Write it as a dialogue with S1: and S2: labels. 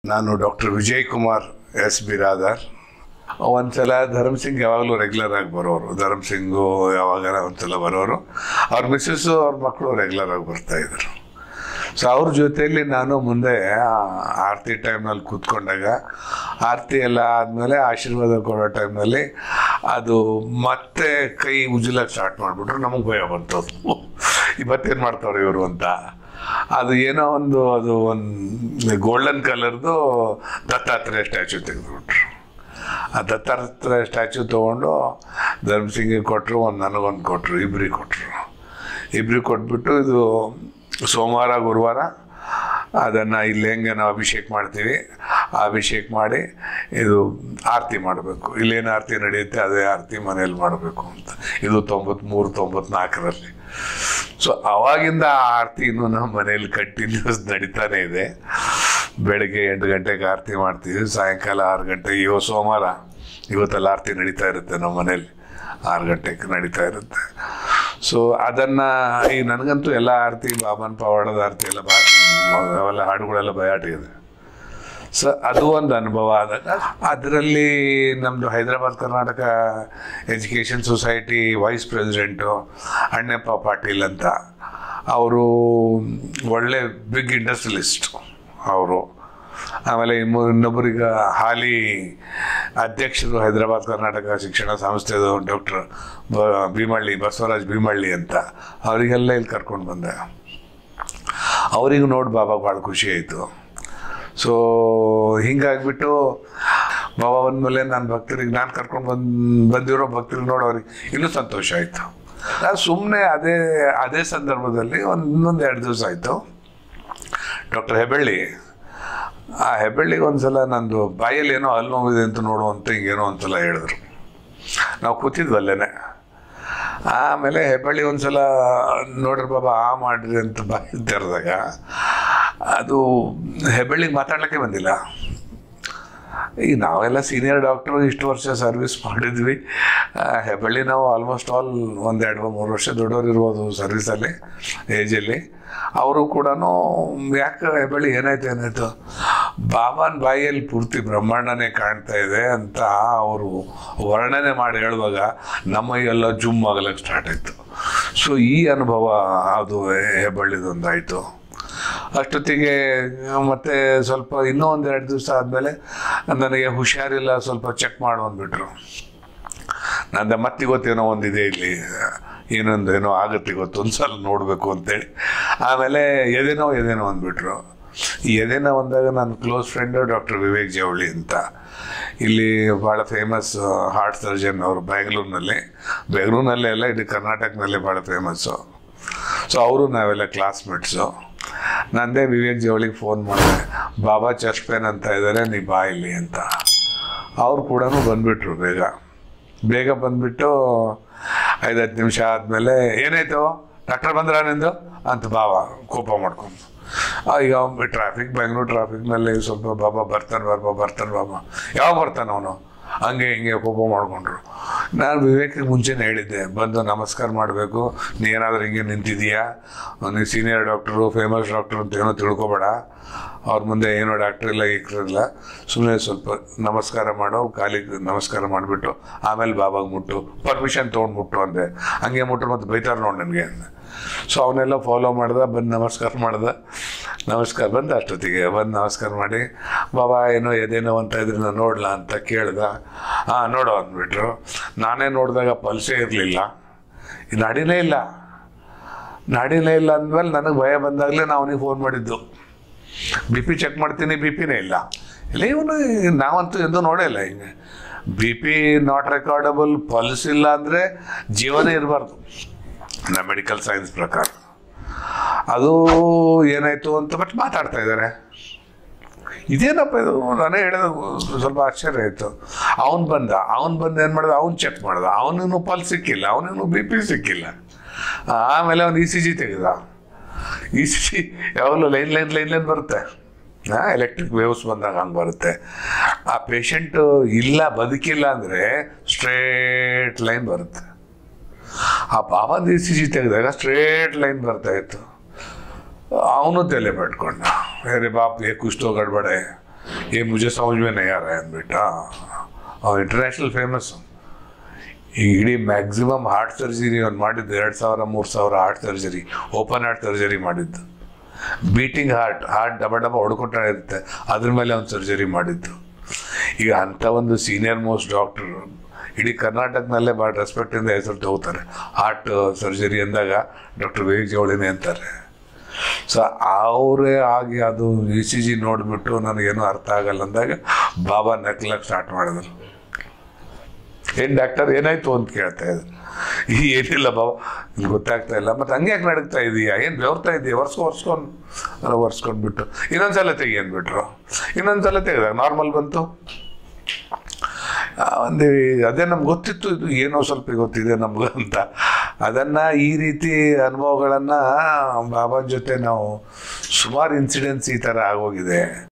S1: ನಾನು doctor Vijay Kumar S Biradar ಒಂದ್ಸಲ ಧರ್ಮ್ ಸಿಂಗ್ ಯಾವಾಗಲೂ ರೆಗ್ಯುಲರ್ ಆಗಿ ಬರೋರು ಧರ್ಮ್ ಸಿಂಗು ಯಾವಾಗಾರ ಒಂದ್ಸಲ ಬರೋರು ಅವ್ರ ಮಿಸ್ಸಸ್ಸು ಅವ್ರ ಮಕ್ಕಳು ರೆಗ್ಯುಲರ್ ಆಗಿ ಬರ್ತಾ ಇದ್ರು ಸೊ ಅವ್ರ ಜೊತೆಯಲ್ಲಿ ನಾನು ಮುಂದೆ ಆ ಆರತಿ ಟೈಮ್ನಲ್ಲಿ ಕೂತ್ಕೊಂಡಾಗ ಆರತಿ ಎಲ್ಲ ಆದಮೇಲೆ ಆಶೀರ್ವಾದ ಕೊಡೋ ಟೈಮ್ನಲ್ಲಿ ಅದು ಮತ್ತೆ ಕೈ ಉಜ್ಜಲಕ್ಕೆ ಸ್ಟಾರ್ಟ್ ಮಾಡಿಬಿಟ್ರು ನಮಗೆ ಭಯ ಬಂತು ಇವತ್ತೇನು ಮಾಡ್ತಾವ್ರೆ ಇವರು ಅಂತ ಅದು ಏನೋ ಒಂದು ಅದು ಒಂದು ಗೋಲ್ಡನ್ ಕಲರ್ದು ದತ್ತಾತ್ರೇಯ ಸ್ಟ್ಯಾಚು ತೆಗೆದುಬಿಟ್ರು ಆ ದತ್ತಾತ್ರೇಯ ಸ್ಟ್ಯಾಚು ತೊಗೊಂಡು ಧರ್ಮ್ ಸಿಂಗಿಗೆ ಕೊಟ್ಟರು ಒಂದು ನನಗೊಂದು ಕೊಟ್ಟರು ಇಬ್ಬರಿಗೆ ಕೊಟ್ಟರು ಇಬ್ಬರಿಗೆ ಕೊಟ್ಬಿಟ್ಟು ಇದು ಸೋಮವಾರ ಗುರುವಾರ ಅದನ್ನು ಇಲ್ಲಿ ಹೆಂಗೆ ನಾವು ಅಭಿಷೇಕ ಮಾಡ್ತೀವಿ ಆ ಅಭಿಷೇಕ ಮಾಡಿ ಇದು ಆರತಿ ಮಾಡಬೇಕು ಇಲ್ಲೇನು ಆರತಿ ನಡೆಯುತ್ತೆ ಅದೇ ಆರತಿ ಮನೇಲಿ ಮಾಡಬೇಕು ಅಂತ ಇದು ತೊಂಬತ್ಮೂರು ತೊಂಬತ್ನಾಲ್ಕರಲ್ಲಿ ಸೊ ಅವಾಗಿಂದ ಆ ಆರತಿ ಇನ್ನೂ ನಮ್ಮ ಮನೇಲಿ ಕಂಟಿನ್ಯೂಸ್ ನಡೀತಾನೆ ಇದೆ ಬೆಳಗ್ಗೆ ಎಂಟು ಗಂಟೆಗೆ ಆರತಿ ಮಾಡ್ತೀವಿ ಸಾಯಂಕಾಲ ಆರು ಗಂಟೆಗೆ ಇವ ಸೋಮವಾರ ಇವತ್ತೆಲ್ಲ ಆರತಿ ನಡೀತಾ ಇರುತ್ತೆ ನಮ್ಮ ಮನೇಲಿ ಆರು ಗಂಟೆಗೆ ನಡೀತಾ ಇರುತ್ತೆ ಸೊ ಅದನ್ನು ಈಗ ನನಗಂತೂ ಎಲ್ಲ ಆರತಿ ಬಾಬನ್ ಪವಾಡದ ಆರತಿ ಎಲ್ಲ ಬಾ ಅವೆಲ್ಲ ಹಾಡುಗಳೆಲ್ಲ ಬಯಾಟಿದೆ ಸೊ ಅದು ಒಂದು ಅನುಭವ ಆದಾಗ ಅದರಲ್ಲಿ ನಮ್ಮದು Hyderabad Karnataka education society vice president Annappa Patil ಅಂತ ಅವರು ಒಳ್ಳೆ ಬಿಗ್ ಇಂಡಸ್ಟ್ರಿಯಲಿಸ್ಟ್ ಅವರು ಆಮೇಲೆ ಇನ್ನು ಇನ್ನೊಬ್ಬರೀಗ ಹಾಲಿ ಅಧ್ಯಕ್ಷರು ಹೈದರಾಬಾದ್ ಕರ್ನಾಟಕ ಶಿಕ್ಷಣ ಸಂಸ್ಥೆದು ಡಾಕ್ಟರ್ ಬ ಭೀಮಳ್ಳಿ ಬಸವರಾಜ್ ಭೀಮಳ್ಳಿ ಅಂತ ಅವರಿಗೆಲ್ಲ ಇಲ್ಲಿ ಕರ್ಕೊಂಡು ಬಂದೆ ಅವರಿಗೂ ನೋಡಿ ಬಾಬಾ ಭಾಳ ಖುಷಿ ಆಯಿತು ಸೊ ಹಿಂಗಾಗ್ಬಿಟ್ಟು ಬಾಬಾ ಬಂದಮೇಲೆ ನಾನು ಭಕ್ತರಿಗೆ ನಾನು ಕರ್ಕೊಂಡು ಬಂದು ಬಂದಿರೋ ಭಕ್ತರಿಗೆ ನೋಡಿ ಅವ್ರಿಗೆ ಇನ್ನೂ ಸಂತೋಷ ಆಯಿತು ನಾನು ಸುಮ್ಮನೆ ಅದೇ ಅದೇ ಸಂದರ್ಭದಲ್ಲಿ ಒಂದು ಇನ್ನೊಂದು ಎರಡು ದಿವಸ ಆಯಿತು ಡಾಕ್ಟರ್ ಹೆಬ್ಬಳ್ಳಿ ಆ ಹೆಬ್ಬಳ್ಳಿಗೆ ಒಂದ್ಸಲ ನಂದು ಬಾಯಲ್ಲಿ ಏನೋ ಹಲ್ಲು ನೋವಿದೆ ಅಂತ ನೋಡುವಂತ ಹಿಂಗೇನೋ ಒಂದ್ಸಲ ಹೇಳಿದ್ರು ನಾವು ಕೂತಿದ್ವಲ್ಲೇನೆ ಆಮೇಲೆ ಹೆಬ್ಬಳ್ಳಿ ಒಂದ್ಸಲ ನೋಡ್ರಿ ಬಾಬಾ ಆ ಮಾಡ್ರಿ ಅಂತ ಬಾಯಿ ತೆರೆದಾಗ ಅದು ಹೆಬ್ಬಳ್ಳಿಗೆ ಮಾತಾಡ್ಲಿಕ್ಕೆ ಬಂದಿಲ್ಲ ಈಗ ನಾವೆಲ್ಲ ಸೀನಿಯರ್ ಡಾಕ್ಟ್ರು ಇಷ್ಟು ವರ್ಷ ಸರ್ವಿಸ್ ಮಾಡಿದ್ವಿ ಆ, ಹೆಬ್ಬಳ್ಳಿ ನಾವು ಆಲ್ಮೋಸ್ಟ್ ಆಲ್ ಒಂದೆರಡು ಮೂರು ವರ್ಷ ದೊಡ್ಡವ್ರು ಇರ್ಬೋದು ಸರ್ವಿಸಲ್ಲಿ ಏಜಲ್ಲಿ ಅವರು ಕೂಡ ಯಾಕೆ ಹೆಬ್ಬಳ್ಳಿ ಏನಾಯ್ತು ಏನಾಯ್ತು ಬಾಬಾನ್ ಬಾಯಿಯಲ್ಲಿ ಪೂರ್ತಿ ಬ್ರಹ್ಮಾಂಡನೇ ಕಾಣ್ತಾ ಇದೆ ಅಂತ ಅವರು ವರ್ಣನೆ ಮಾಡಿ ಹೇಳುವಾಗ ನಮ್ಮ ಎಲ್ಲ ಜುಮ್ ಆಗಲಿಕ್ಕೆ ಸ್ಟಾರ್ಟ್ ಆಯಿತು ಸೊ ಈ ಅನುಭವ ಅದು ಹೆಬ್ಬಳ್ಳಿದೊಂದಾಯಿತು ಅಷ್ಟೊತ್ತಿಗೆ ಮತ್ತೆ ಸ್ವಲ್ಪ ಇನ್ನೂ ಒಂದೆರಡು ದಿವಸ ಆದಮೇಲೆ ನನಗೆ ಹುಷಾರಿಲ್ಲ ಸ್ವಲ್ಪ ಚೆಕ್ ಮಾಡು ಅಂದ್ಬಿಟ್ರು ನಂದ ಮತ್ತೆ ಇವತ್ತೇನೋ ಒಂದಿದೆ ಇಲ್ಲಿ ಏನೊಂದು ಏನೋ ಆಗುತ್ತೆ ಇವತ್ತು ಒಂದ್ಸಲ ನೋಡಬೇಕು ಅಂತೇಳಿ ಆಮೇಲೆ ಎದೆನೋ ಎದೆನೋ ಅಂದ್ಬಿಟ್ರು ಈ ಎದೆನೋ ಅಂದಾಗ ನನ್ನ ಕ್ಲೋಸ್ ಫ್ರೆಂಡು ಡಾಕ್ಟರ್ ವಿವೇಕ್ ಜವಳಿ ಅಂತ ಇಲ್ಲಿ ಭಾಳ ಫೇಮಸ್ ಹಾರ್ಟ್ ಸರ್ಜನ್ ಅವರು ಬೆಂಗಳೂರಿನಲ್ಲಿ ಬೆಂಗಳೂರಿನಲ್ಲೇ ಅಲ್ಲ ಇಡೀ ಕರ್ನಾಟಕದಲ್ಲೇ ಭಾಳ ಫೇಮಸ್ಸು ಸೊ ಅವರು ನಾವೆಲ್ಲ ಕ್ಲಾಸ್ಮೇಟ್ಸು ನಂದೇ ವಿವೇಕ್ ಜವಳಿಗೆ ಫೋನ್ ಮಾಡಿದೆ ಬಾಬಾ ಚೆಸ್ಟ್ ಪೇನ್ ಅಂತ ಇದ್ದಾರೆ ನೀ ಬಾ ಇಲ್ಲಿ ಅಂತ ಅವ್ರು ಕೂಡ ಬಂದ್ಬಿಟ್ರು ಬೇಗ ಬೇಗ ಬಂದ್ಬಿಟ್ಟು ಐದು ಹತ್ತು ನಿಮಿಷ ಆದಮೇಲೆ ಏನಾಯ್ತು ಡಾಕ್ಟರ್ ಬಂದ್ರ ನಿಂದು ಅಂತ ಬಾವ ಕೋಪ ಮಾಡ್ಕೊಂಡು ಆ, ಈಗ ಟ್ರಾಫಿಕ್ ಬೆಂಗಳೂರು ಟ್ರಾಫಿಕ್ನಲ್ಲಿ ಸ್ವಲ್ಪ ಬಾಬಾ ಬರ್ತಾನೆ ಬಾಬಾ ಬರ್ತಾನೆ ಬಾಬಾ ಯಾವಾಗ ಬರ್ತಾನೆ ಅವನು ಹಂಗೆ ಹಿಂಗೆ ಕೋಪ ಮಾಡಿಕೊಂಡ್ರು ನಾನು ವಿವೇಕಿಗೆ ಮುಂಚೆನೇ ಹೇಳಿದ್ದೆ ಬಂದು ನಮಸ್ಕಾರ ಮಾಡಬೇಕು ನೀ ಏನಾದರೂ ಹಿಂಗೆ ನಿಂತಿದೀಯಾ ನೀ ಸೀನಿಯರ್ ಡಾಕ್ಟ್ರು ಫೇಮಸ್ ಡಾಕ್ಟ್ರು ಅಂತ ಏನೋ ತಿಳ್ಕೊಬೇಡ ಅವ್ರ ಮುಂದೆ ಏನೋ ಡಾಕ್ಟ್ರ್ ಇಲ್ಲ ಇಲ್ಲ ಸುಮ್ಮನೆ ಸ್ವಲ್ಪ ನಮಸ್ಕಾರ ಮಾಡೋ ಕಾಲಿಗೆ ನಮಸ್ಕಾರ ಮಾಡಿಬಿಟ್ಟು ಆಮೇಲೆ ಬಾಬಾಗೆ ಮುಟ್ಟು ಪರ್ಮಿಷನ್ ತೊಗೊಂಡ್ಬಿಟ್ಟು ಅಂದೆ ಹಂಗೆ ಮುಟ್ರು ಮತ್ತೆ ಬೈತಾರೆ ನೋಡಿ ನನಗೆ ಅಂದೆ ಸೊ ಅವನ್ನೆಲ್ಲ ಫಾಲೋ ಮಾಡ್ದೆ ಬಂದು ನಮಸ್ಕಾರ ಮಾಡ್ದೆ ನಮಸ್ಕಾರ ಬಂದು ಅಷ್ಟೊತ್ತಿಗೆ ಬಂದು ನಮಸ್ಕಾರ ಮಾಡಿ ಬಾಬಾ ಏನೋ ಎದೇನೋ ಅಂತ ಇದ್ರೆ ನಾನು ನೋಡ್ಲಾ ಅಂತ ಕೇಳ್ದ ಹಾಂ ನೋಡು ಅಂದ್ಬಿಟ್ರು ನಾನೇ ನೋಡಿದಾಗ ಪಲ್ಸೇ ಇರಲಿಲ್ಲ ನಡಿನೇ ಇಲ್ಲ ನಡಿನೇ ಇಲ್ಲ ಅಂದಮೇಲೆ ನನಗೆ ಭಯ ಬಂದಾಗಲೇ ನಾವು ಅವನಿಗೆ ಫೋನ್ ಮಾಡಿದ್ದು ಬಿ ಪಿ ಚೆಕ್ ಮಾಡ್ತೀನಿ ಬಿ ಪಿನೇ ಇಲ್ಲ ಇಲ್ಲ ಇವನು ನಾವಂತೂ ಎಂದೂ ನೋಡೇ ಇಲ್ಲ ಹಿಂಗೆ B P not recordable pulse ಇಲ್ಲ ಅಂದರೆ ಜೀವನೇ ಇರಬಾರ್ದು ನಮ್ಮ ಮೆಡಿಕಲ್ ಸೈನ್ಸ್ ಪ್ರಕಾರ ಅದು ಏನಾಯ್ತು ಅಂತ ಬಟ್ ಮಾತಾಡ್ತಾ ಇದ್ದಾರೆ ಇದೇನಪ್ಪ ಇದು ನಾನೇ ಹೇಳಿದ ಸ್ವಲ್ಪ ಆಶ್ಚರ್ಯ ಆಯಿತು ಅವನು ಬಂದ ಅವನು ಬಂದು ಏನು ಮಾಡ್ದ ಅವ್ನು ಚೆಕ್ ಮಾಡ್ದ ಅವನಿಗೂ ಪಲ್ ಸಿಕ್ಕಿಲ್ಲ ಅವನಿಗೂ ಬಿ ಪಿ ಸಿಕ್ಕಿಲ್ಲ ಆಮೇಲೆ ಅವ್ನು ಇ ಸಿ ಜಿ ತೆಗೆದ ಇ ಸಿ ಜಿ ಯಾವಾಗಲೂ ಲೈನ್ ಲೈನ್ ಲೈನ್ ಲೈನ್ ಬರುತ್ತೆ ಹಾಂ ಎಲೆಕ್ಟ್ರಿಕ್ ವೇವ್ಸ್ ಬಂದಾಗ ಹಂಗೆ ಬರುತ್ತೆ ಆ ಪೇಷಂಟು ಇಲ್ಲ ಬದುಕಿಲ್ಲ ಅಂದರೆ ಸ್ಟ್ರೇಟ್ ಲೈನ್ ಬರುತ್ತೆ ಆ ಬಾಬಾದ ಇ ಸಿ ಜಿ ತೆಗೆದಾಗ ಸ್ಟ್ರೇಟ್ ಲೈನ್ ಬರ್ತಾ ಇತ್ತು ಅವನು ತಲೆ ಪಟ್ಕೊಂಡ ಅರೆ ಬಾಪ್ ಏ ಕುಷ್ಟೋ ಗಡ್ಬಡೆ ये मुझे समझ में नहीं आ रहा है ಅಂದ್ಬಿಟ್ಟು ಅವ್ನು ಇಂಟರ್ನ್ಯಾಷನಲ್ ಫೇಮಸ್ ಈಗ ಇಡೀ ಮ್ಯಾಕ್ಸಿಮಮ್ ಹಾರ್ಟ್ ಸರ್ಜರಿ ಅವ್ನು ಮಾಡಿದ್ದು ಎರಡು ಸಾವಿರ ಮೂರು ಸಾವಿರ heart surgery open heart surgery ಮಾಡಿದ್ದು ಬೀಟಿಂಗ್ ಹಾರ್ಟ್ ಹಾರ್ಟ್ ಡಬ ಡಬ ಹೊಡ್ಕೊತಾ ಇರುತ್ತೆ ಅದ್ರ ಮೇಲೆ ಅವ್ನು ಸರ್ಜರಿ ಮಾಡಿದ್ದು ಈಗ ಅಂಥ ಒಂದು ಸೀನಿಯರ್ ಮೋಸ್ಟ್ ಡಾಕ್ಟರ್ ಇಡೀ ಕರ್ನಾಟಕದಲ್ಲೇ ಭಾಳ ರೆಸ್ಪೆಕ್ಟಿಂದ ಹೆಸರು ತಗೋತಾರೆ ಹಾರ್ಟ್ ಸರ್ಜರಿ ಅಂದಾಗ ಡಾಕ್ಟರ್ ವಿವೇಕ್ ಜವಳಿನೇ ಅಂತಾರೆ ಸೊ ಅವರೇ ಆಗಿ ಅದು ಇ ಸಿ ಜಿ ನೋಡಿಬಿಟ್ಟು ನನಗೇನು ಅರ್ಥ ಆಗಲ್ಲ ಅಂದಾಗ ಬಾಬಾ ನಕ್ಲಕ್ಕೆ ಸ್ಟಾರ್ಟ್ ಮಾಡಿದ್ರು ಏನು ಡಾಕ್ಟರ್ ಏನಾಯ್ತು ಅಂತ ಕೇಳ್ತಾ ಇದ್ರು ಈ ಏನಿಲ್ಲ ಬಾಬಾ ಇಲ್ಲಿ ಗೊತ್ತಾಗ್ತಾ ಇಲ್ಲ ಮತ್ತೆ ಹಂಗೆ ಯಾಕೆ ನಡೀತಾ ಇದೀಯಾ ಏನು ಬೆವರ್ತಾ ಇದೆಯಾ ಒರ್ಸ್ಕೊ ಒರ್ಸ್ಕೊಂಡು ಒರ್ಸ್ಕೊಂಡ್ಬಿಟ್ಟು ಇನ್ನೊಂದ್ಸಲ ತೆಗಿ ಅಂದ್ಬಿಟ್ರು ಇನ್ನೊಂದ್ಸಲ ತೆಗೆದಾಗ ನಾರ್ಮಲ್ ಬಂತು ಆ, ಒಂದು ಅದೇ ನಮ್ಗೆ ಗೊತ್ತಿತ್ತು ಇದು ಏನೋ ಸ್ವಲ್ಪ ಗೊತ್ತಿದೆ ನಮ್ಗೆ ಅಂತ ಅದನ್ನು ಈ ರೀತಿ ಅನುಭವಗಳನ್ನು ಬಾಬಾ ಜೊತೆ ನಾವು ಸುಮಾರು ಇನ್ಸಿಡೆನ್ಸ್ ಈ ಥರ ಆಗೋಗಿದೆ